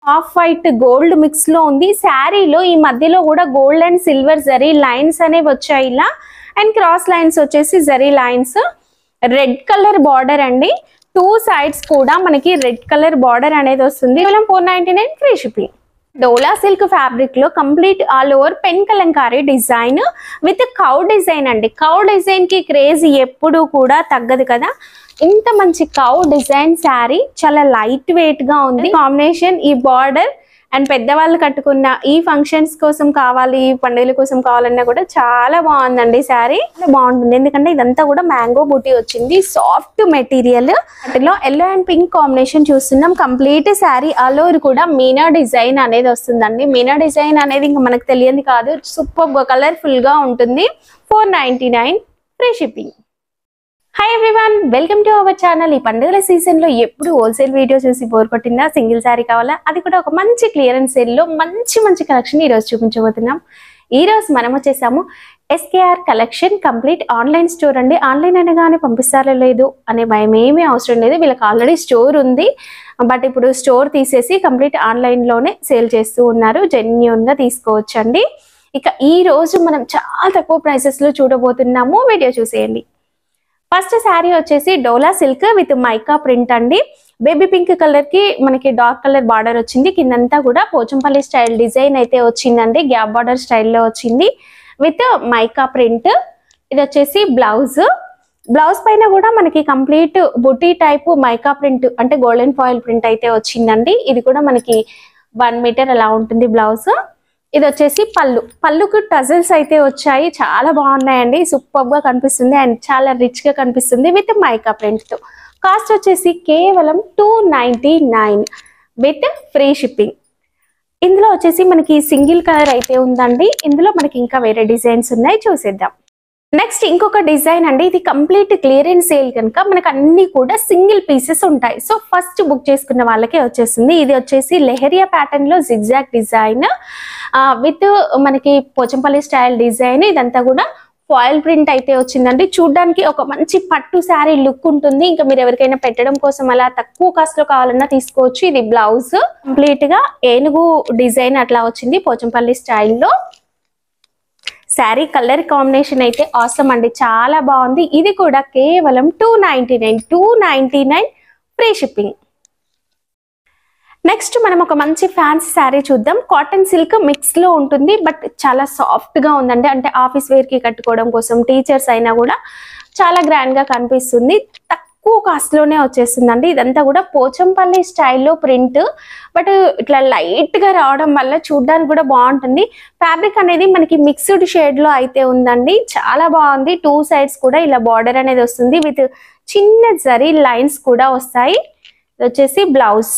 off white gold mix లో ఉంది శారీలో ఈ మధ్యలో కూడా gold and silver zari lines అనేవి వచ్చాయి ఇలా అండ్ క్రాస్ లైన్స్ వచ్చేసి zari lines red colour border అండి టూ సైడ్స్ కూడా మనకి రెడ్ కలర్ బార్డర్ అనేది వస్తుంది కేవలం four ninety nine free shipping Dola silk fabric లో complete all over pen kalamkari design with cow design అండి కౌ డిజైన్ కి క్రేజ్ ఎప్పుడు కూడా తగ్గదు కదా ఇంత మంచి కౌ డిజైన్ శారీ చాలా లైట్ వెయిట్ గా ఉంది కాంబినేషన్ ఈ బార్డర్ అండ్ పెద్దవాళ్ళు కట్టుకున్న ఈ ఫంక్షన్స్ కోసం కావాలి ఈ పండుగల కోసం కావాలన్నా కూడా చాలా బాగుందండి శారీ చాలా బాగుంటుంది ఎందుకంటే ఇదంతా కూడా మ్యాంగో బూటీ వచ్చింది సాఫ్ట్ మెటీరియల్ వాటిలో ఎల్లో అండ్ పింక్ కాంబినేషన్ చూస్తున్నాం కంప్లీట్ శారీ ఆల్ ఓవర్ కూడా మీనా డిజైన్ అనేది వస్తుందండి మీనా డిజైన్ అనేది ఇంకా మనకు తెలియదు కాదు సూపర్ కలర్ఫుల్ గా ఉంటుంది four ninety nine free shipping hi everyone welcome to our channel ఈ పండుగల సీజన్ లో ఎప్పుడు హోల్సేల్ వీడియో చూసి బోర్ కొట్టిందా సింగిల్ శారీ కావాలా అది కూడా ఒక మంచి క్లియరెన్స్ సేల్ లో మంచి మంచి కలెక్షన్ ఈ రోజు చూపించబోతున్నాం ఈ రోజు మనం వచ్చేసాము SKR collection complete online store అండి ఆన్లైన్ అనగానే పంపిస్తారో లేదు అనే భయం ఏమీ అవసరం లేదు వీళ్ళకి ఆల్రెడీ స్టోర్ ఉంది బట్ ఇప్పుడు స్టోర్ తీసేసి కంప్లీట్ ఆన్లైన్ లోనే సేల్ చేస్తూ ఉన్నారు జెన్యున్ గా తీసుకోవచ్చండి ఇక ఈ రోజు మనం చాలా తక్కువ ప్రైసెస్ లో చూడబోతున్నాము వీడియో చూసేయండి ఫస్ట్ శారీ వచ్చేసి Dola silk with mica print అండి బేబీ పింక్ కలర్ కి మనకి డార్క్ కలర్ బార్డర్ వచ్చింది కిందంతా కూడా పోచంపల్లి స్టైల్ డిజైన్ అయితే వచ్చిందండి గ్యాప్ బార్డర్ స్టైల్లో వచ్చింది విత్ మైకా ప్రింట్ ఇది వచ్చేసి బ్లౌజ్ బ్లౌజ్ పైన కూడా మనకి complete buti type mica print అంటే గోల్డెన్ ఫాయిల్ ప్రింట్ అయితే వచ్చిందండి ఇది కూడా మనకి వన్ మీటర్ అలా ఉంటుంది బ్లౌజ్ ఇది వచ్చేసి పళ్ళు పళ్ళుకు టజల్స్ అయితే వచ్చాయి చాలా బాగున్నాయండి సూపర్ గా కనిపిస్తుంది అండ్ చాలా రిచ్ గా కనిపిస్తుంది విత్ మైకా ప్రింట్ తో కాస్ట్ వచ్చేసి కేవలం two ninety nine with free shipping ఇందులో వచ్చేసి మనకి సింగిల్ కలర్ అయితే ఉందండి ఇందులో మనకి ఇంకా వేరే డిజైన్స్ ఉన్నాయి చూసేద్దాం నెక్స్ట్ ఇంకొక డిజైన్ అండి ఇది కంప్లీట్ క్లియరెన్స్ సేల్ కనుక మనకు అన్ని కూడా సింగిల్ పీసెస్ ఉంటాయి సో ఫస్ట్ బుక్ చేసుకున్న వాళ్ళకే వచ్చేస్తుంది ఇది వచ్చేసి లెహరియా ప్యాటర్న్ లో జిగ్జాక్ డిజైన్ విత్ మనకి పోచంపల్లి స్టైల్ డిజైన్ ఇదంతా కూడా ఫాయిల్ ప్రింట్ అయితే వచ్చిందండి చూడ్డానికి ఒక మంచి పట్టు శారీ లుక్ ఉంటుంది ఇంకా మీరు ఎవరికైనా పెట్టడం కోసం అలా తక్కువ కాస్ట్ లో కావాలన్నా తీసుకోవచ్చు ఇది బ్లౌజ్ కంప్లీట్ గా ఏనుగు డిజైన్ అట్లా వచ్చింది పోచంపల్లి స్టైల్లో శారీ కలర్ కాంబినేషన్ అయితే ఆసమ్ అండి చాలా బాగుంది ఇది కూడా కేవలం two ninety nine two ninety nine free shipping next మనం ఒక మంచి ఫ్యాన్సీ శారీ చూద్దాం కాటన్ సిల్క్ మిక్స్ లో ఉంటుంది బట్ చాలా సాఫ్ట్ గా ఉందండి అంటే ఆఫీస్ వేర్ కి కట్టుకోవడం కోసం టీచర్స్ అయినా కూడా చాలా గ్రాండ్ గా కనిపిస్తుంది తక్కువ కాస్ట్ లోనే వచ్చేస్తుందండి ఇదంతా కూడా పోచంపల్లి స్టైల్లో ప్రింట్ బట్ ఇట్లా లైట్ గా రావడం వల్ల చూడడానికి కూడా బాగుంటుంది ఫ్యాబ్రిక్ అనేది మనకి మిక్స్డ్ షేడ్ లో అయితే ఉందండి చాలా బాగుంది టూ సైడ్స్ కూడా ఇలా బార్డర్ అనేది వస్తుంది విత్ చిన్న జరీ లైన్స్ కూడా వస్తాయి ఇది వచ్చేసి బ్లౌజ్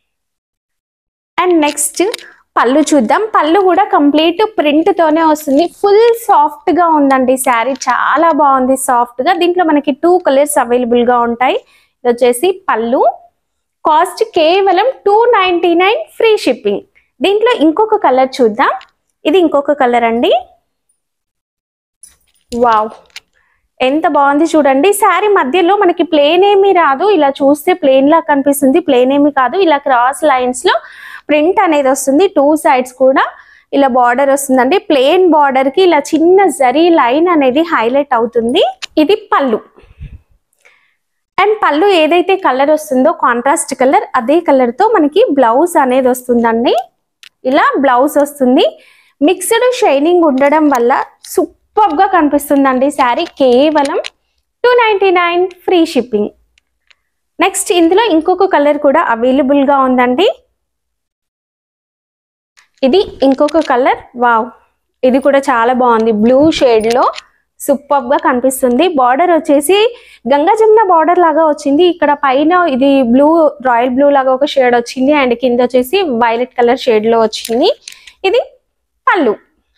అండ్ నెక్స్ట్ పళ్ళు చూద్దాం పళ్ళు కూడా కంప్లీట్ ప్రింట్ తోనే వస్తుంది ఫుల్ సాఫ్ట్ గా ఉందండి శారీ చాలా బాగుంది సాఫ్ట్ గా దీంట్లో మనకి టూ కలర్స్ అవైలబుల్ గా ఉంటాయి ఇది వచ్చేసి పళ్ళు కాస్ట్ కేవలం two ninety nine free shipping దీంట్లో ఇంకొక కలర్ చూద్దాం ఇది ఇంకొక కలర్ అండి వావ్ ఎంత బాగుంది చూడండి శారీ మధ్యలో మనకి ప్లేన్ ఏమీ రాదు ఇలా చూస్తే ప్లేన్ లా కనిపిస్తుంది ప్లేన్ ఏమీ కాదు ఇలా క్రాస్ లైన్స్ లో ప్రింట్ అనేది వస్తుంది టూ సైడ్స్ కూడా ఇలా బార్డర్ వస్తుందండి ప్లేన్ బార్డర్ కి ఇలా చిన్న జరీ లైన్ అనేది హైలైట్ అవుతుంది ఇది పళ్ళు అండ్ పళ్ళు ఏదైతే కలర్ వస్తుందో కాంట్రాస్ట్ కలర్ అదే కలర్ తో మనకి బ్లౌజ్ అనేది వస్తుందండి ఇలా బ్లౌజ్ వస్తుంది మిక్స్డ్ షైనింగ్ ఉండడం వల్ల సూపర్ గా కనిపిస్తుందండి శారీ కేవలం two ninety nine free shipping next ఇందులో ఇంకొక కలర్ కూడా అవైలబుల్ గా ఉందండి ఇది ఇంకొక కలర్ వావ్ ఇది కూడా చాలా బాగుంది బ్లూ షేడ్ లో సూపర్ గా కనిపిస్తుంది బార్డర్ వచ్చేసి గంగా జమున బార్డర్ లాగా వచ్చింది ఇక్కడ పైన ఇది బ్లూ రాయల్ బ్లూ లాగా ఒక షేడ్ వచ్చింది అండ్ కింద వచ్చేసి వైలెట్ కలర్ షేడ్ లో వచ్చింది ఇది పళ్ళు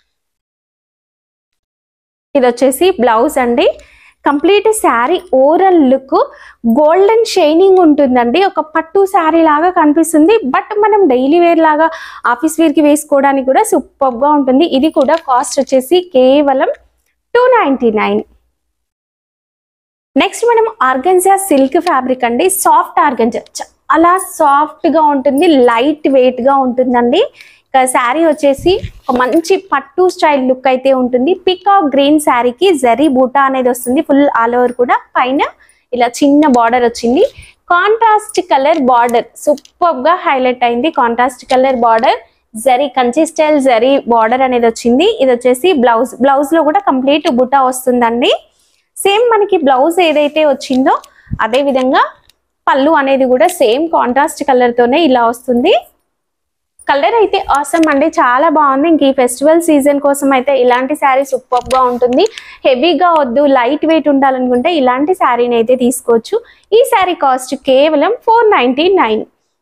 ఇది వచ్చేసి బ్లౌజ్ అండి complete sari overall look golden shining ఉంటుందండి ఒక పట్టు శారీ లాగా కనిపిస్తుంది బట్ మనం డైలీ వేర్ లాగా ఆఫీస్ వేర్ కి వేసుకోవడానికి కూడా సూపర్ గా ఉంటుంది ఇది కూడా కాస్ట్ వచ్చేసి కేవలం టూ నైన్టీ నైన్ నెక్స్ట్ మనం ఆర్గన్జా సిల్క్ ఫ్యాబ్రిక్ అండి సాఫ్ట్ ఆర్గన్జా చాలా సాఫ్ట్ గా ఉంటుంది లైట్ వెయిట్ గా ఉంటుందండి ఇక శారీ వచ్చేసి ఒక మంచి పట్టు స్టైల్ లుక్ అయితే ఉంటుంది పికాక్ గ్రీన్ శారీకి జరీ బూటా అనేది వస్తుంది ఫుల్ ఆల్ ఓవర్ కూడా పైన ఇలా చిన్న బార్డర్ వచ్చింది కాంట్రాస్ట్ కలర్ బార్డర్ సూపర్ గా హైలైట్ అయింది contrast colour border zari Kanchi style zari border అనేది వచ్చింది ఇది వచ్చేసి బ్లౌజ్ బ్లౌజ్ లో కూడా కంప్లీట్ బుటా వస్తుందండి సేమ్ మనకి బ్లౌజ్ ఏదైతే వచ్చిందో అదే విధంగా పళ్ళు అనేది కూడా సేమ్ కాంట్రాస్ట్ కలర్ తోనే ఇలా వస్తుంది కలర్ అయితే ఆసమ్ అండి చాలా బాగుంది ఇంక ఈ ఫెస్టివల్ సీజన్ కోసం అయితే ఇలాంటి శారీ సూపర్ గా ఉంటుంది హెవీగా వద్దు లైట్ వెయిట్ ఉండాలనుకుంటే ఇలాంటి శారీని అయితే తీసుకోవచ్చు ఈ శారీ కాస్ట్ కేవలం ఫోర్ నైన్టీ నైన్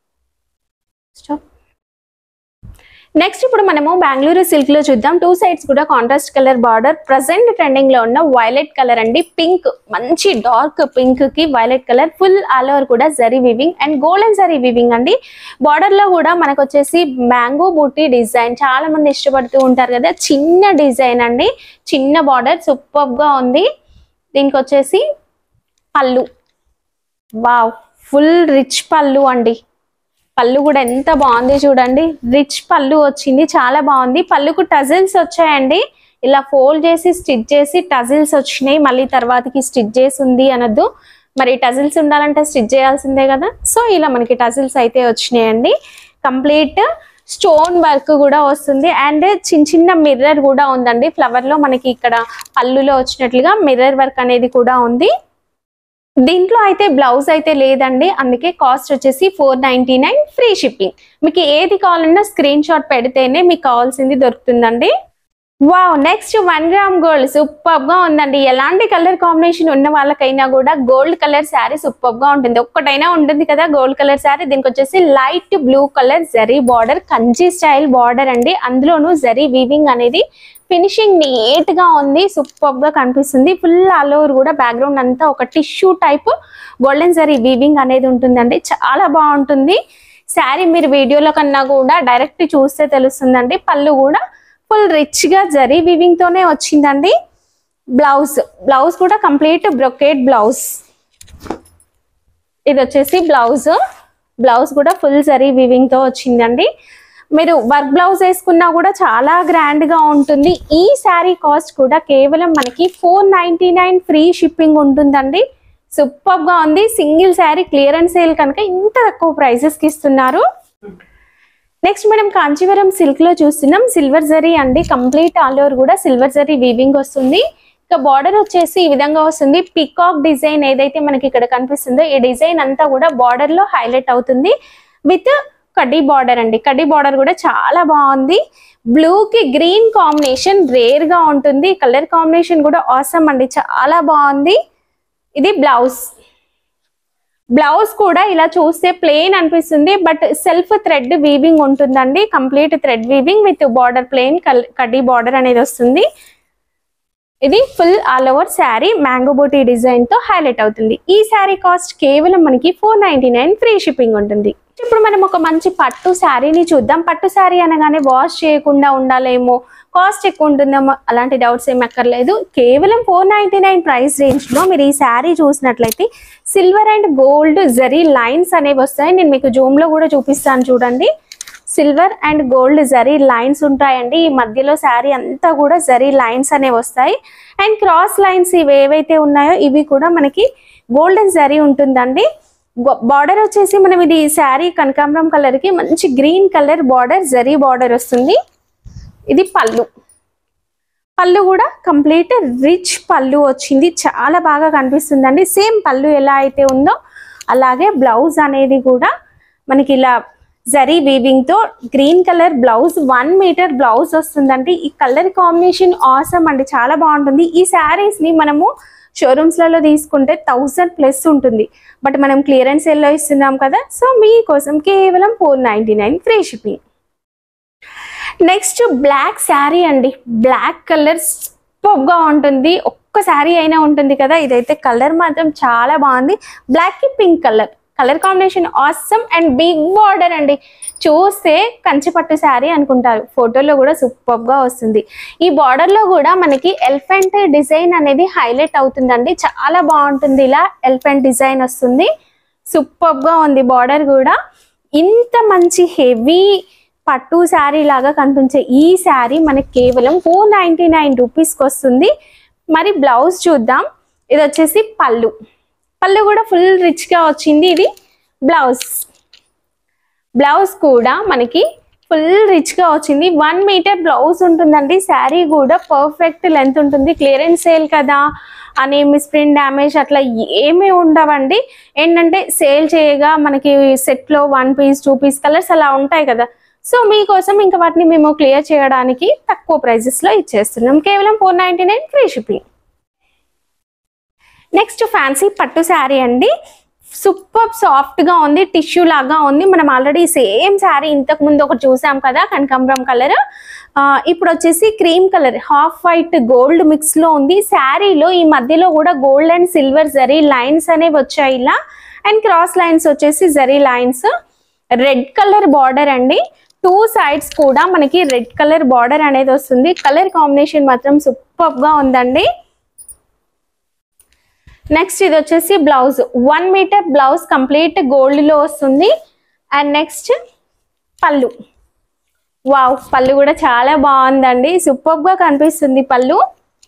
నెక్స్ట్ ఇప్పుడు మనము బెంగళూరు సిల్క్ లో చూద్దాం టూ సైడ్స్ కూడా contrast colour border present trending లో ఉన్న వైలెట్ కలర్ అండి పింక్ మంచి డార్క్ పింక్ కి violet colour full all over కూడా zari weaving and golden zari weaving అండి బార్డర్ లో కూడా మనకు వచ్చేసి మ్యాంగో బూటీ డిజైన్ చాలా మంది ఇష్టపడుతూ ఉంటారు కదా చిన్న డిజైన్ అండి చిన్న బార్డర్ సూపర్ గా ఉంది దీనికి వచ్చేసి పళ్ళు వావ్ ఫుల్ రిచ్ పళ్ళు అండి పళ్ళు కూడా ఎంత బాగుంది చూడండి రిచ్ పళ్ళు వచ్చింది చాలా బాగుంది పళ్ళుకు టజిల్స్ వచ్చాయండి ఇలా ఫోల్డ్ చేసి స్టిచ్ చేసి టజిల్స్ వచ్చినాయి మళ్ళీ తర్వాతకి స్టిచ్ చేసి ఉంది అనొద్దు మరి టజిల్స్ ఉండాలంటే స్టిచ్ చేయాల్సిందే కదా సో ఇలా మనకి టజిల్స్ అయితే వచ్చినాయండి కంప్లీట్ స్టోన్ వర్క్ కూడా వస్తుంది అండ్ చిన్న చిన్న మిర్రర్ కూడా ఉందండి ఫ్లవర్ లో మనకి ఇక్కడ పళ్ళులో వచ్చినట్లుగా మిర్రర్ వర్క్ అనేది కూడా ఉంది దీంట్లో అయితే బ్లౌజ్ అయితే లేదండి అందుకే కాస్ట్ వచ్చేసి four ninety nine free shipping మీకు ఏది కావాలన్నా స్క్రీన్ షాట్ పెడితేనే మీకు కావాల్సింది దొరుకుతుందండి wow next one gram gold super గా ఉందండి ఎలాంటి కలర్ కాంబినేషన్ ఉన్న వాళ్ళకైనా కూడా గోల్డ్ కలర్ శారీ సూపర్ గా ఉంటుంది ఒక్కటైనా ఉంటుంది కదా గోల్డ్ కలర్ శారీ దీనికి వచ్చేసి light blue colour zari border Kanchi style border అండి అందులోనూ జరీ వీవింగ్ అనేది ఫినిషింగ్ నీట్ గా ఉంది సూపర్ గా కనిపిస్తుంది ఫుల్ ఆల్ ఓవర్ కూడా బ్యాక్గ్రౌండ్ అంతా ఒక tissue type golden zari weaving అనేది ఉంటుందండి చాలా బాగుంటుంది శారీ మీరు వీడియోలో కన్నా కూడా డైరెక్ట్ చూస్తే తెలుస్తుందండి పళ్ళు కూడా ఫుల్ రిచ్ గా జరీ వీవింగ్ తోనే వచ్చిందండి బ్లౌజ్ బ్లౌజ్ కూడా కంప్లీట్ బ్రొకేట్ బ్లౌజ్ ఇది వచ్చేసి బ్లౌజ్ బ్లౌజ్ కూడా ఫుల్ జరీ వీవింగ్ తో వచ్చిందండి మీరు వర్క్ బ్లౌజ్ వేసుకున్నా కూడా చాలా గ్రాండ్ గా ఉంటుంది ఈ శారీ కాస్ట్ కూడా కేవలం మనకి four ninety nine free shipping ఉంటుందండి సూపర్ గా ఉంది సింగిల్ శారీ క్లియరెన్స్ సేల్ కనుక ఇంత తక్కువ ప్రైసెస్ కి ఇస్తున్నారు నెక్స్ట్ మనం కాంచీవరం సిల్క్ లో చూస్తున్నాం సిల్వర్ జరీ అండి కంప్లీట్ ఆల్ ఓవర్ కూడా సిల్వర్ జరీ వీవింగ్ వస్తుంది ఇక బార్డర్ వచ్చేసి ఈ విధంగా వస్తుంది పికాక్ డిజైన్ ఏదైతే మనకి ఇక్కడ కనిపిస్తుందో ఈ డిజైన్ అంతా కూడా బార్డర్ లో హైలైట్ అవుతుంది విత్ కడ్డీ బార్డర్ అండి కడ్డీ బార్డర్ కూడా చాలా బాగుంది బ్లూ కి గ్రీన్ కాంబినేషన్ రేర్ గా ఉంటుంది కలర్ కాంబినేషన్ కూడా ఆసమ్ అండి చాలా బాగుంది ఇది బ్లౌజ్ బ్లౌజ్ కూడా ఇలా చూస్తే ప్లెయిన్ అనిపిస్తుంది బట్ సెల్ఫ్ థ్రెడ్ వీవింగ్ ఉంటుందండి complete thread weaving with border plain కడ్డీ బార్డర్ అనేది వస్తుంది ఇది full all over sari mango buti design తో హైలైట్ అవుతుంది ఈ శారీ కాస్ట్ కేవలం మనకి four ninety nine free shipping ఉంటుంది ఇప్పుడు మనం ఒక మంచి పట్టు శారీని చూద్దాం పట్టు శారీ అనగానే వాష్ చేయకుండా ఉండాలేమో కాస్ట్ ఎక్కువ ఉంటుందేమో అలాంటి డౌట్స్ ఏమి అక్కర్లేదు కేవలం four ninety nine price range లో మీరు ఈ శారీ చూసినట్లయితే silver and gold zari lines అనేవి వస్తాయి నేను మీకు జూమ్ లో కూడా చూపిస్తాను చూడండి silver and gold zari lines ఉంటాయండి ఈ మధ్యలో శారీ అంతా కూడా జరీ లైన్స్ అనేవి వస్తాయి అండ్ క్రాస్ లైన్స్ ఇవి ఏవైతే ఉన్నాయో ఇవి కూడా మనకి గోల్డెన్ జరీ ఉంటుందండి బార్డర్ వచ్చేసి మనం ఇది శారీ కనకాంబరం కలర్ కి మంచి green colour border zari border వస్తుంది ఇది పళ్ళు పళ్ళు కూడా కంప్లీట్ రిచ్ పళ్ళు వచ్చింది చాలా బాగా కనిపిస్తుందండి సేమ్ పళ్ళు ఎలా అయితే ఉందో అలాగే బ్లౌజ్ అనేది కూడా మనకి ఇలా జరీ వీవింగ్ తో green colour blouse one metre blouse వస్తుందండి ఈ కలర్ కాంబినేషన్ ఆసమ్ అండి చాలా బాగుంటుంది ఈ శారీస్ ని మనము షోరూమ్స్ లలో తీసుకుంటే థౌసండ్ ప్లస్ ఉంటుంది బట్ మనం క్లియరెన్స్ సేల్లో ఇస్తున్నాం కదా సో మీకోసం కేవలం four ninety nine free shipping next black sari అండి బ్లాక్ కలర్ గా ఉంటుంది ఒక్క శారీ అయినా ఉంటుంది కదా ఇదైతే కలర్ మాత్రం చాలా బాగుంది బ్లాక్ కి pink colour colour combination awesome and big border అండి చూస్తే కంచిపట్టు శారీ అనుకుంటారు ఫోటోలో కూడా సూపర్ గా వస్తుంది ఈ బార్డర్ లో కూడా మనకి ఎలిఫెంట్ డిజైన్ అనేది హైలైట్ అవుతుందండి చాలా బాగుంటుంది ఇలా ఎలిఫెంట్ డిజైన్ వస్తుంది సూపర్ గా ఉంది బార్డర్ కూడా ఇంత మంచి హెవీ పట్టు శారీ లాగా కనిపించే ఈ శారీ మనకి కేవలం ఫోర్ నైంటీ నైన్ రూపీస్కి వస్తుంది మరి బ్లౌజ్ చూద్దాం ఇది వచ్చేసి పళ్ళు పళ్ళు కూడా ఫుల్ రిచ్గా వచ్చింది ఇది బ్లౌజ్ బ్లౌజ్ కూడా మనకి ఫుల్ రిచ్గా వచ్చింది వన్ మీటర్ బ్లౌజ్ ఉంటుందండి శారీ కూడా పర్ఫెక్ట్ లెంత్ ఉంటుంది క్లియరెన్స్ సేల్ కదా అని మిస్ప్రింట్ డ్యామేజ్ అట్లా ఏమీ ఉండవండి ఏంటంటే సేల్ చేయగా మనకి సెట్లో one piece two piece colours అలా ఉంటాయి కదా సో మీకోసం ఇంకా వాటిని మేము క్లియర్ చేయడానికి తక్కువ ప్రైజెస్లో ఇచ్చేస్తున్నాం కేవలం four ninety nine free shipping next fancy పట్టు శారీ అండి సూపర్ సాఫ్ట్ గా ఉంది టిష్యూ లాగా ఉంది మనం ఆల్రెడీ సేమ్ శారీ ఇంతకు ముందు ఒకటి చూసాం కదా కనకాంబరం కలర్ ఇప్పుడు వచ్చేసి cream colour half white gold mix లో ఉంది శారీలో ఈ మధ్యలో కూడా gold and silver zari lines అనేవి వచ్చాయి ఇలా అండ్ క్రాస్ లైన్స్ వచ్చేసి zari lines red colour border అండి టూ సైడ్స్ కూడా మనకి రెడ్ కలర్ బార్డర్ అనేది వస్తుంది కలర్ కాంబినేషన్ మాత్రం సూపర్ గా ఉందండి నెక్స్ట్ ఇది వచ్చేసి blouse one metre blouse complete gold లో వస్తుంది అండ్ నెక్స్ట్ పళ్ళు వావ్ పళ్ళు కూడా చాలా బాగుందండి సూపర్ గా కనిపిస్తుంది పళ్ళు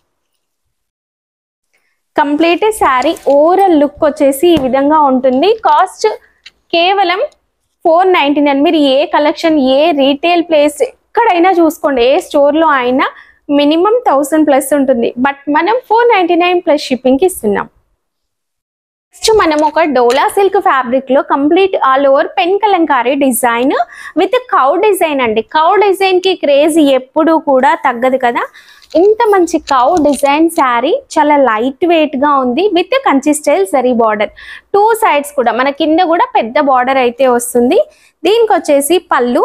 కంప్లీట్ శారీ ఓవరాల్ లుక్ వచ్చేసి ఈ విధంగా ఉంటుంది కాస్ట్ కేవలం ఫోర్ నైన్టీ నైన్ మీరు ఏ కలెక్షన్ ఏ రీటైల్ ప్లేస్ ఎక్కడైనా చూసుకోండి ఏ స్టోర్లో అయినా మినిమం థౌసండ్ ప్లస్ ఉంటుంది బట్ మనం ఫోర్ నైన్టీ నైన్ ప్లస్ షిప్పింగ్కి ఇస్తున్నాం నెక్స్ట్ మనం ఒక డోలా సిల్క్ ఫ్యాబ్రిక్ లో complete all over pen kalamkari design with cow design అండి కౌ డిజైన్ కి క్రేజ్ ఎప్పుడు కూడా తగ్గదు కదా ఇంత మంచి కౌ డిజైన్ శారీ చాలా లైట్ వెయిట్ గా ఉంది with Kanchi style zari border two sides కూడా మన కింద కూడా పెద్ద బార్డర్ అయితే వస్తుంది దీనికి వచ్చేసి పళ్ళు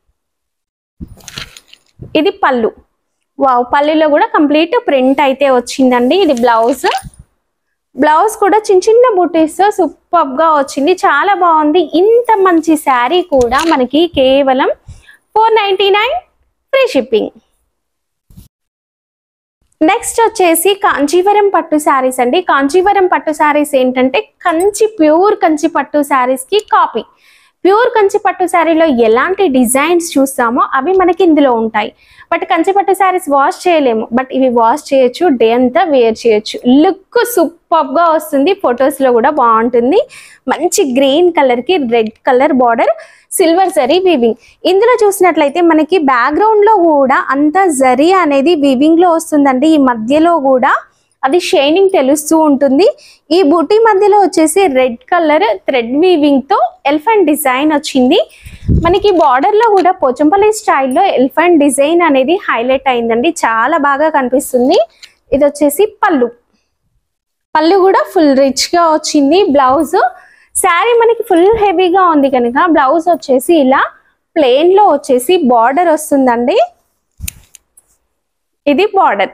ఇది పళ్ళు వావ్ పళ్ళులో కూడా కంప్లీట్ ప్రింట్ అయితే వచ్చిందండి ఇది బ్లౌజ్ బ్లౌజ్ కూడా చిన్న చిన్న బుటీస్ సూపర్ గా వచ్చింది చాలా బాగుంది ఇంత మంచి శారీ కూడా మనకి కేవలం four ninety nine free shipping next వచ్చేసి కాంచీవరం పట్టు శారీస్ అండి కాంచీవరం పట్టు శారీస్ ఏంటంటే కంచి ప్యూర్ కంచి పట్టు శారీస్ కి కాపీ ప్యూర్ కంచి పట్టు శారీలో ఎలాంటి డిజైన్స్ చూస్తామో అవి మనకి ఇందులో ఉంటాయి బట్ కంచి పట్టు శారీస్ వాష్ చేయలేము బట్ ఇవి వాష్ చేయొచ్చు డే అంతా వేర్ చేయొచ్చు లుక్ సూపర్ గా వస్తుంది ఫొటోస్ లో కూడా బాగుంటుంది మంచి గ్రీన్ కలర్ కి red colour border silver zari weaving ఇందులో చూసినట్లయితే మనకి బ్యాక్గ్రౌండ్ లో కూడా అంత జరీ అనేది వీవింగ్ లో వస్తుందండి ఈ మధ్యలో కూడా అది షైనింగ్ తెలుస్తూ ఉంటుంది ఈ బూటీ మధ్యలో వచ్చేసి రెడ్ కలర్ థ్రెడ్ వీవింగ్ తో ఎలిఫెంట్ డిజైన్ వచ్చింది మనకి బార్డర్ లో కూడా పోచంపల్లి స్టైల్లో ఎలిఫెంట్ డిజైన్ అనేది హైలైట్ అయిందండి చాలా బాగా కనిపిస్తుంది ఇది వచ్చేసి పళ్ళు పళ్ళు కూడా ఫుల్ రిచ్ గా వచ్చింది బ్లౌజ్ శారీ మనకి ఫుల్ హెవీగా ఉంది కనుక బ్లౌజ్ వచ్చేసి ఇలా ప్లెయిన్ లో వచ్చేసి బార్డర్ వస్తుందండి ఇది బార్డర్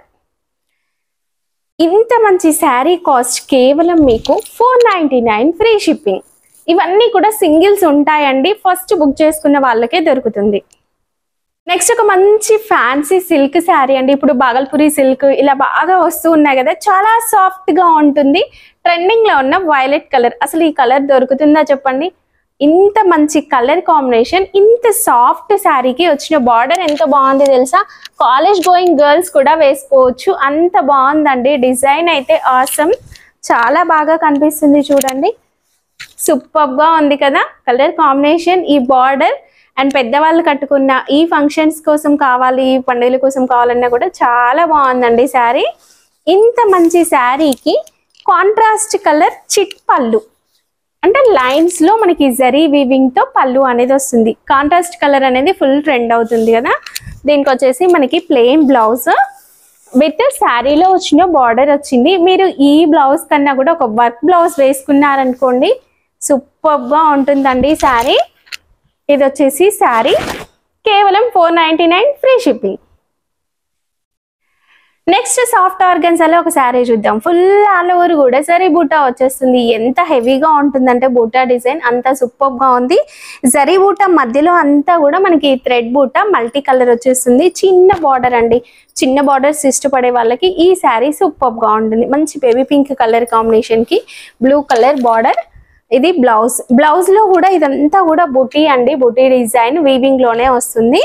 ఇంత మంచి శారీ కాస్ట్ కేవలం మీకు four ninety nine free shipping ఇవన్నీ కూడా సింగిల్స్ ఉంటాయండి ఫస్ట్ బుక్ చేసుకున్న వాళ్ళకే దొరుకుతుంది నెక్స్ట్ ఒక మంచి ఫ్యాన్సీ సిల్క్ శారీ అండి ఇప్పుడు బాగల్పూరి సిల్క్ ఇలా బాగా వస్తూ ఉన్నాయి కదా చాలా సాఫ్ట్ గా ఉంటుంది ట్రెండింగ్ లో ఉన్న వైలెట్ కలర్ అసలు ఈ కలర్ దొరుకుతుందా చెప్పండి ఇంత మంచి కలర్ కాంబినేషన్ ఇంత సాఫ్ట్ శారీకి వచ్చిన బార్డర్ ఎంత బాగుంది తెలుసా కాలేజ్ గోయింగ్ గర్ల్స్ కూడా వేసుకోవచ్చు అంత బాగుందండి డిజైన్ అయితే ఆసమ్ చాలా బాగా కనిపిస్తుంది చూడండి సూపర్ గా ఉంది కదా కలర్ కాంబినేషన్ ఈ బార్డర్ అండ్ పెద్దవాళ్ళు కట్టుకున్న ఈ ఫంక్షన్స్ కోసం కావాలి ఈ పండుగల కోసం కావాలన్నా కూడా చాలా బాగుందండి శారీ ఇంత మంచి శారీకి కాంట్రాస్ట్ కలర్ చిట్ పళ్ళు అంటే లైన్స్ లో మనకి జరీ వీవింగ్ తో పళ్ళు అనేది వస్తుంది కాంట్రాస్ట్ కలర్ అనేది ఫుల్ ట్రెండ్ అవుతుంది కదా దీనికి వచ్చేసి మనకి ప్లెయిన్ బ్లౌజ్ విత్ శారీలో వచ్చిన బార్డర్ వచ్చింది మీరు ఈ బ్లౌజ్ కన్నా కూడా ఒక వర్క్ బ్లౌజ్ వేసుకున్నారనుకోండి సూపర్ గా ఉంటుందండి శారీ ఇది వచ్చేసి శారీ కేవలం four ninety nine free shipping next soft ఆర్గన్సాలో ఒక శారీ చూద్దాం ఫుల్ ఆల్ ఓవర్ కూడా సరే బూటా వచ్చేస్తుంది ఎంత హెవీగా ఉంటుందంటే బూటా డిజైన్ అంత సూపర్ గా ఉంది జరీ బూటా మధ్యలో అంతా కూడా మనకి థ్రెడ్ బూటా మల్టీ కలర్ వచ్చేస్తుంది చిన్న బార్డర్ అండి చిన్న బార్డర్స్ ఇష్టపడే వాళ్ళకి ఈ శారీ సూపర్ గా ఉంటుంది మంచి బేబీ పింక్ కలర్ కాంబినేషన్ కి బ్లూ కలర్ బార్డర్ ఇది బ్లౌజ్ బ్లౌజ్ లో కూడా ఇదంతా కూడా బుటీ అండి బుటీ డిజైన్ వీవింగ్ లోనే వస్తుంది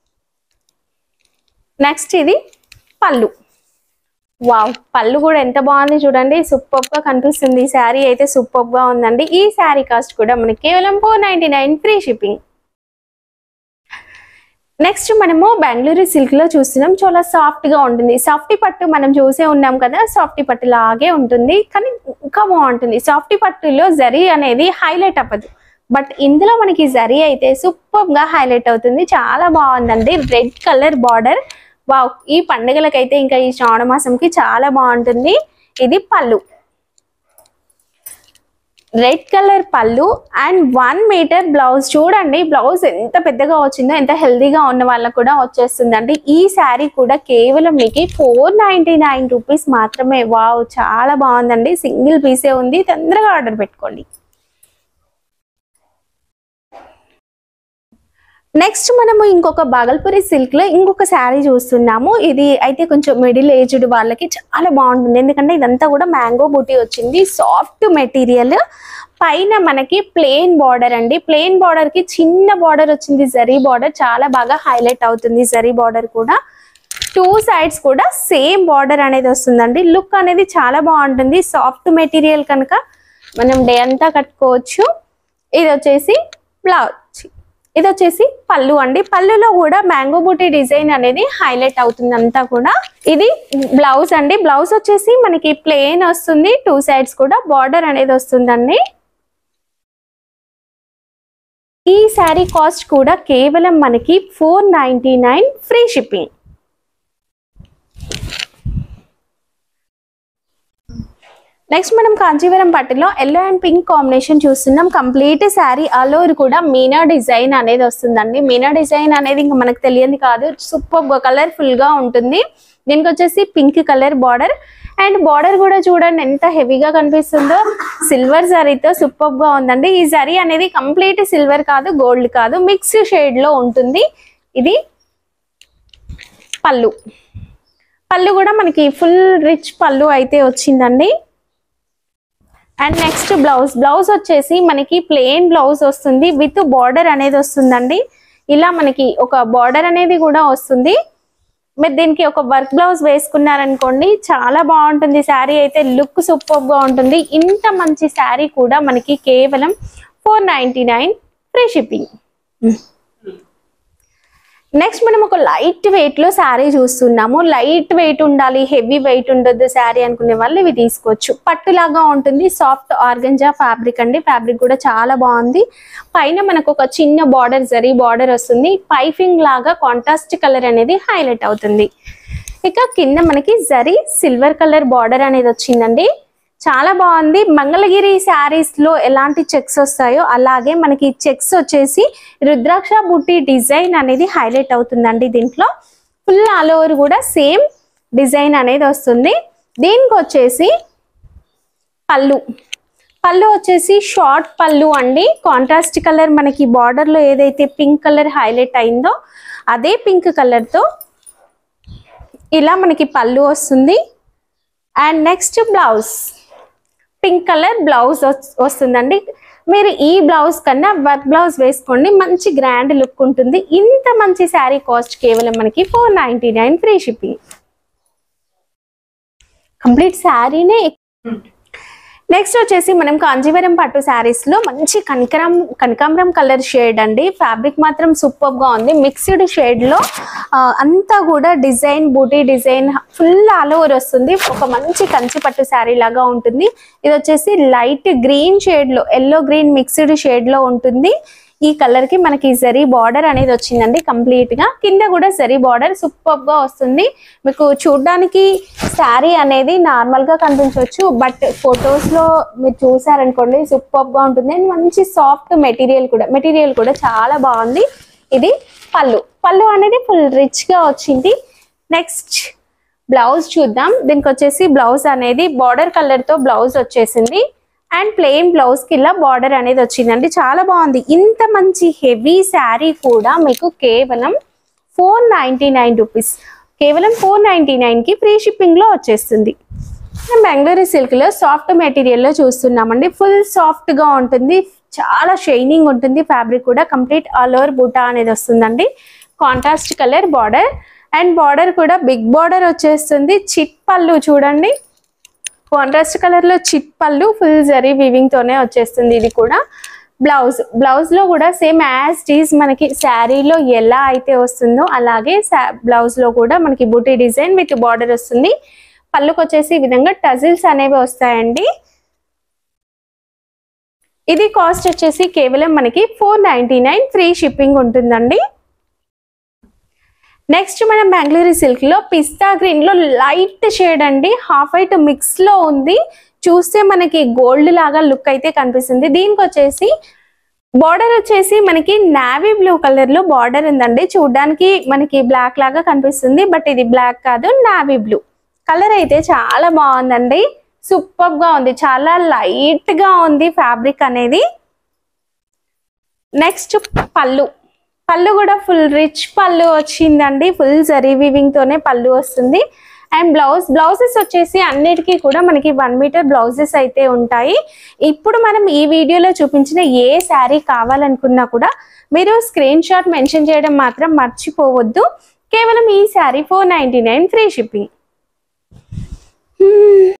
నెక్స్ట్ ఇది పళ్ళు వావ్ పళ్ళు కూడా ఎంత బాగుంది చూడండి సూపర్ గా కనిపిస్తుంది ఈ శారీ అయితే సూపర్ గా ఉందండి ఈ శారీ కాస్ట్ కూడా మనకి కేవలం four ninety nine free shipping next మనము బెంగళూరు సిల్క్ లో చూస్తున్నాం చాలా సాఫ్ట్ గా ఉంటుంది సాఫ్టీ పట్టు మనం చూసే ఉన్నాం కదా సాఫ్టీ పట్టు లాగే ఉంటుంది కానీ ఇంకా బాగుంటుంది సాఫ్టీ పట్టులో జరీ అనేది హైలైట్ అవ్వదు బట్ ఇందులో మనకి జరీ అయితే సూపర్ గా హైలైట్ అవుతుంది చాలా బాగుందండి రెడ్ కలర్ బార్డర్ వావ్ ఈ పండుగలకైతే ఇంకా ఈ శ్రావణ మాసంకి చాలా బాగుంటుంది ఇది pallu red colour pallu and one metre blouse చూడండి బ్లౌజ్ ఎంత పెద్దగా వచ్చిందో ఎంత హెల్దీగా ఉన్న వాళ్ళకు కూడా వచ్చేస్తుందండి ఈ శారీ కూడా కేవలం మీకు ఫోర్ నైన్టీ నైన్ రూపీస్ మాత్రమే వావ్ చాలా బాగుందండి సింగిల్ పీసే ఉంది తొందరగా ఆర్డర్ పెట్టుకోండి నెక్స్ట్ మనము ఇంకొక బాగల్పూరి సిల్క్ లో ఇంకొక శారీ చూస్తున్నాము ఇది అయితే కొంచెం మిడిల్ ఏజ్డ్ వాళ్ళకి చాలా బాగుంటుంది ఎందుకంటే ఇదంతా కూడా మ్యాంగో బూటీ వచ్చింది సాఫ్ట్ మెటీరియల్ పైన మనకి ప్లెయిన్ బార్డర్ అండి ప్లెయిన్ బార్డర్ కి చిన్న బార్డర్ వచ్చింది జరీ బార్డర్ చాలా బాగా హైలైట్ అవుతుంది జరీ బార్డర్ కూడా టూ సైడ్స్ కూడా సేమ్ బార్డర్ అనేది వస్తుందండి లుక్ అనేది చాలా బాగుంటుంది సాఫ్ట్ మెటీరియల్ కనుక మనం డే అంతా కట్టుకోవచ్చు ఇది వచ్చేసి బ్లౌజ్ ఇది వచ్చేసి పళ్ళు అండి పళ్ళులో కూడా మ్యాంగో బూటీ డిజైన్ అనేది హైలైట్ అవుతుంది అంతా కూడా ఇది బ్లౌజ్ అండి బ్లౌజ్ వచ్చేసి మనకి ప్లెయిన్ వస్తుంది టూ సైడ్స్ కూడా బార్డర్ అనేది వస్తుందండి ఈ శారీ కాస్ట్ కూడా కేవలం మనకి four ninety nine free shipping next మనం కాంచీవరం పట్టులో ఎల్లో అండ్ పింక్ కాంబినేషన్ చూస్తున్నాం కంప్లీట్ శారీ ఆల్ ఓవర్ కూడా మీనా డిజైన్ అనేది వస్తుందండి మీనా డిజైన్ అనేది ఇంకా మనకు తెలియదు కాదు సూపర్ కలర్ఫుల్ గా ఉంటుంది దీనికి వచ్చేసి pink colour border and border కూడా చూడండి ఎంత హెవీగా కనిపిస్తుందో సిల్వర్ జరీతో సూపర్ గా ఉందండి ఈ జరీ అనేది కంప్లీట్ సిల్వర్ కాదు గోల్డ్ కాదు మిక్స్ షేడ్ లో ఉంటుంది ఇది పళ్ళు పళ్ళు కూడా మనకి ఫుల్ రిచ్ పళ్ళు అయితే వచ్చిందండి అండ్ నెక్స్ట్ బ్లౌజ్ బ్లౌజ్ వచ్చేసి మనకి ప్లెయిన్ బ్లౌజ్ వస్తుంది విత్ బార్డర్ అనేది వస్తుందండి ఇలా మనకి ఒక బార్డర్ అనేది కూడా వస్తుంది మీరు దీనికి ఒక వర్క్ బ్లౌజ్ వేసుకున్నారనుకోండి చాలా బాగుంటుంది శారీ అయితే లుక్ సూపర్ గా ఉంటుంది ఇంత మంచి శారీ కూడా మనకి కేవలం four ninety nine free shipping next మనం ఒక లైట్ వెయిట్ లో శారీ చూస్తున్నాము లైట్ వెయిట్ ఉండాలి హెవీ వెయిట్ ఉండొద్దు శారీ అనుకునే వాళ్ళు ఇవి తీసుకోవచ్చు పట్టులాగా ఉంటుంది సాఫ్ట్ ఆర్గంజా ఫ్యాబ్రిక్ అండి ఫ్యాబ్రిక్ కూడా చాలా బాగుంది పైన మనకు ఒక చిన్న బార్డర్ జరీ బార్డర్ వస్తుంది పైపింగ్ లాగా కాంట్రాస్ట్ కలర్ అనేది హైలైట్ అవుతుంది ఇక కింద మనకి జరీ సిల్వర్ కలర్ బార్డర్ అనేది వచ్చిందండి చాలా బాగుంది మంగళగిరి శారీస్ లో ఎలాంటి చెక్స్ వస్తాయో అలాగే మనకి చెక్స్ వచ్చేసి రుద్రాక్ష బుట్టి డిజైన్ అనేది హైలైట్ అవుతుందండి దీంట్లో ఫుల్ ఆల్ ఓవర్ కూడా సేమ్ డిజైన్ అనేది వస్తుంది దీనికి వచ్చేసి పళ్ళు పళ్ళు వచ్చేసి షార్ట్ పళ్ళు అండి కాంట్రాస్ట్ కలర్ మనకి బార్డర్ లో ఏదైతే పింక్ కలర్ హైలైట్ అయిందో అదే పింక్ కలర్ తో ఇలా మనకి పళ్ళు వస్తుంది and next blouse pink colour blouse వస్తుందండి మీరు ఈ బ్లౌజ్ కన్నా వర్క్ బ్లౌజ్ వేసుకోండి మంచి గ్రాండ్ లుక్ ఉంటుంది ఇంత మంచి శారీ కాస్ట్ కేవలం మనకి four ninety nine free shipping complete శారీనే నెక్స్ట్ వచ్చేసి మనం కాంజీవరం పట్టు శారీస్ లో మంచి కనకరం కనకాంబరం కలర్ షేడ్ అండి ఫ్యాబ్రిక్ మాత్రం సూపర్ గా ఉంది మిక్స్డ్ షేడ్ లో ఆ, అంతా కూడా design buti design full all over వస్తుంది ఒక మంచి కంచి పట్టు శారీ లాగా ఉంటుంది ఇది వచ్చేసి లైట్ గ్రీన్ షేడ్ లో ఎల్లో గ్రీన్ మిక్స్డ్ షేడ్ లో ఉంటుంది ఈ కలర్ కి మనకి జరీ బార్డర్ అనేది వచ్చిందండి కంప్లీట్ గా కింద కూడా జరీ బార్డర్ సూపర్ గా వస్తుంది మీకు చూడడానికి శారీ అనేది నార్మల్ గా కనిపించవచ్చు బట్ ఫొటోస్ లో మీరు చూసారనుకోండి సూపర్ గా ఉంటుంది అండ్ మంచి సాఫ్ట్ మెటీరియల్ కూడా మెటీరియల్ కూడా చాలా బాగుంది ఇది పళ్ళు పళ్ళు అనేది ఫుల్ రిచ్ గా వచ్చింది నెక్స్ట్ బ్లౌజ్ చూద్దాం దీనికి వచ్చేసి బ్లౌజ్ అనేది బార్డర్ కలర్ తో బ్లౌజ్ వచ్చేసింది అండ్ ప్లెయిన్ బ్లౌజ్ కి ఇలా బార్డర్ అనేది వచ్చిందండి చాలా బాగుంది ఇంత మంచి హెవీ శారీ కూడా మీకు కేవలం ఫోర్ నైన్టీ నైన్ రూపీస్ కేవలం ఫోర్ నైన్టీ నైన్ కి ఫ్రీ షిప్పింగ్ లో వచ్చేస్తుంది మనం బెంగళూరు సిల్క్ లో సాఫ్ట్ మెటీరియల్ లో చూస్తున్నామండి ఫుల్ సాఫ్ట్ గా ఉంటుంది చాలా షైనింగ్ ఉంటుంది ఫ్యాబ్రిక్ కూడా కంప్లీట్ ఆల్ ఓవర్ బూటా అనేది వస్తుందండి contrast colour border and border కూడా బిగ్ బార్డర్ వచ్చేస్తుంది చిట్ పళ్ళు చూడండి కాంట్రాస్ట్ కలర్ లో చిట్ పళ్ళు ఫుల్ జరీ వీవింగ్ తోనే వచ్చేస్తుంది ఇది కూడా బ్లౌజ్ బ్లౌజ్ లో కూడా సేమ్ యాజ్ టీజ్ మనకి శారీలో ఎలా అయితే వస్తుందో అలాగే బ్లౌజ్ లో కూడా మనకి బూటీ డిజైన్ విత్ బార్డర్ వస్తుంది పళ్ళుకి వచ్చేసి ఈ విధంగా టజిల్స్ అనేవి వస్తాయండి ఇది కాస్ట్ వచ్చేసి కేవలం మనకి four ninety nine free shipping ఉంటుందండి నెక్స్ట్ మనం బెంగళూరు సిల్క్ లో పిస్తా గ్రీన్ లో లైట్ షేడ్ అండి హాఫ్ వైట్ మిక్స్ లో ఉంది చూస్తే మనకి గోల్డ్ లాగా లుక్ అయితే కనిపిస్తుంది దీనికి వచ్చేసి బార్డర్ వచ్చేసి మనకి నావీ బ్లూ కలర్ లో బార్డర్ ఉందండి చూడడానికి మనకి బ్లాక్ లాగా కనిపిస్తుంది బట్ ఇది బ్లాక్ కాదు నావీ బ్లూ కలర్ అయితే చాలా బాగుందండి సూపర్ గా ఉంది చాలా లైట్ గా ఉంది ఫ్యాబ్రిక్ అనేది నెక్స్ట్ పళ్ళు పళ్ళు కూడా ఫుల్ రిచ్ పళ్ళు వచ్చిందండి ఫుల్ జరీ వీవింగ్ తోనే పళ్ళు వస్తుంది అండ్ బ్లౌజ్ బ్లౌజెస్ వచ్చేసి అన్నిటికీ కూడా మనకి వన్ మీటర్ బ్లౌజెస్ అయితే ఉంటాయి ఇప్పుడు మనం ఈ వీడియోలో చూపించిన ఏ శారీ కావాలనుకున్నా కూడా మీరు స్క్రీన్ షాట్ మెన్షన్ చేయడం మాత్రం మర్చిపోవద్దు కేవలం ఈ sari four ninety nine free shipping